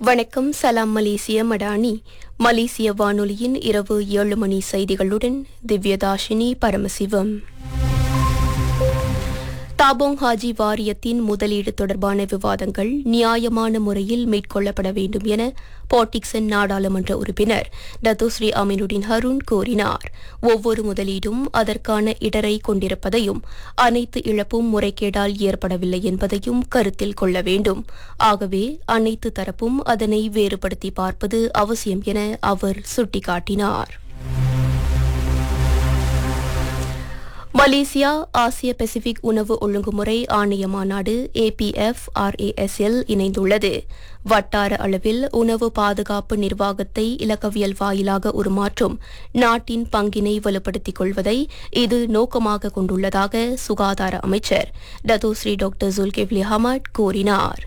வணக்கம் சலாம் மலேசிய மடானி மலேசிய வானொலியின் இரவு ஏழு மணி செய்திகளுடன் திவ்யதாஷினி பரமசிவம் தாபோங் ஹாஜி வாரியத்தின் முதலீடு தொடர்பான விவாதங்கள் நியாயமான முறையில் மேற்கொள்ளப்பட வேண்டும் என பாட்டிக்சன் நாடாளுமன்ற உறுப்பினர் டத்துஸ்ரீ அமீனுடின் ஹருண் கூறினார் ஒவ்வொரு முதலீடும் அதற்கான இடரை கொண்டிருப்பதையும் அனைத்து இழப்பும் முறைகேடால் ஏற்படவில்லை என்பதையும் கருத்தில் கொள்ள வேண்டும் ஆகவே அனைத்து தரப்பும் அதனை வேறுபடுத்தி பார்ப்பது அவசியம் என அவர் சுட்டிக்காட்டினார் மலேசியா ஆசிய பசிபிக் உணவு ஒழுங்குமுறை ஆணைய மாநாடு ஏபிஎஃப் ஆர்ஏஎஸ்எல் இணைந்துள்ளது வட்டார அளவில் உணவு பாதுகாப்பு நிர்வாகத்தை இலக்கவியல் வாயிலாக உருமாற்றும் நாட்டின் பங்கினை வலுப்படுத்திக் கொள்வதை இது நோக்கமாக கொண்டுள்ளதாக சுகாதார அமைச்சர் டத்தோஸ்ரீ டாக்டர் ஜுல்கிவ்லி ஹமட் கூறினார்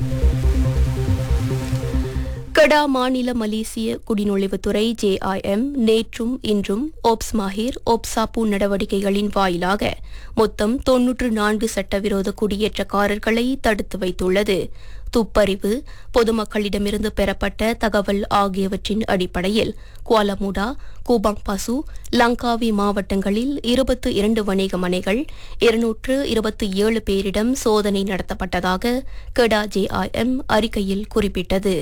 கடா மாநில மலேசிய குடிநுழைவுத்துறை ஜேஐஎம் நேற்றும் இன்றும் ஒப்ஸ் மாஹிர் ஒப்சாப்பு நடவடிக்கைகளின் வாயிலாக மொத்தம் தொன்னூற்று நான்கு சட்டவிரோத குடியேற்றக்காரர்களை தடுத்து வைத்துள்ளது துப்பறிவு பொதுமக்களிடமிருந்து பெறப்பட்ட தகவல் ஆகியவற்றின் அடிப்படையில் குவாலமுடா கூபாங் பசு லங்காவி மாவட்டங்களில் இருபத்து இரண்டு வணிக மனைகள் இருநூற்று இருபத்தி ஏழு பேரிடம் சோதனை நடத்தப்பட்டதாக கெடா ஜேஐஎம் அறிக்கையில் குறிப்பிட்டது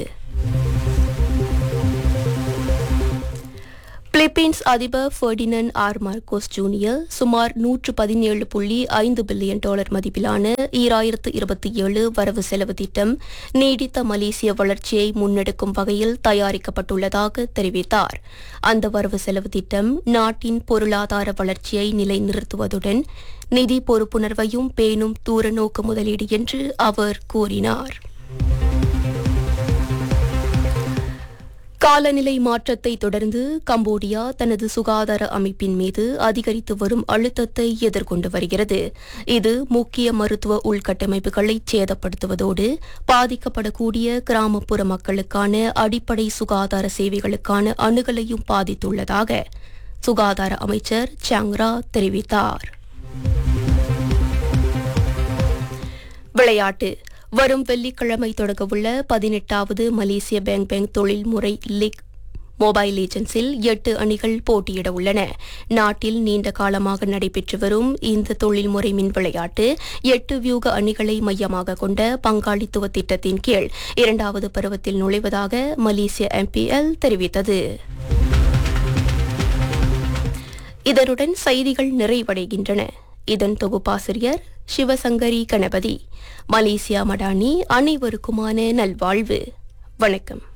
பிலிப்பீன்ஸ் அதிபர் ஃபெர்டினன் ஆர் மார்கோஸ் ஜூனியர் சுமார் நூற்று பதினேழு புள்ளி ஐந்து பில்லியன் டாலர் மதிப்பிலான ஈராயிரத்து இருபத்தி ஏழு வரவு செலவு திட்டம் நீடித்த மலேசிய வளர்ச்சியை முன்னெடுக்கும் வகையில் தயாரிக்கப்பட்டுள்ளதாக தெரிவித்தார் அந்த வரவு செலவு திட்டம் நாட்டின் பொருளாதார வளர்ச்சியை நிலைநிறுத்துவதுடன் நிதி பொறுப்புணர்வையும் பேணும் தூரநோக்கு முதலீடு என்று அவர் கூறினார் காலநிலை மாற்றத்தை தொடர்ந்து கம்போடியா தனது சுகாதார அமைப்பின் மீது அதிகரித்து வரும் அழுத்தத்தை எதிர்கொண்டு வருகிறது இது முக்கிய மருத்துவ உள்கட்டமைப்புகளை சேதப்படுத்துவதோடு பாதிக்கப்படக்கூடிய கிராமப்புற மக்களுக்கான அடிப்படை சுகாதார சேவைகளுக்கான அணுகலையும் பாதித்துள்ளதாக சுகாதார அமைச்சர் சாங்ரா தெரிவித்தார் விளையாட்டு வரும் வெள்ளிக்கிழமை தொடங்கவுள்ள பதினெட்டாவது மலேசிய பேங்க் பேங்க் தொழில்முறை லீக் மொபைல் ஏஜென்சில் எட்டு அணிகள் போட்டியிட உள்ளன நாட்டில் நீண்ட காலமாக நடைபெற்று வரும் இந்த தொழில்முறை மின் விளையாட்டு எட்டு வியூக அணிகளை மையமாக கொண்ட பங்காளித்துவ திட்டத்தின் கீழ் இரண்டாவது பருவத்தில் நுழைவதாக மலேசிய எம்பிஎல் தெரிவித்தது இதனுடன் செய்திகள் நிறைவடைகின்றன இதன் தொகுப்பாசிரியர் சிவசங்கரி கணபதி மலேசியா மடானி அனைவருக்குமான நல்வாழ்வு வணக்கம்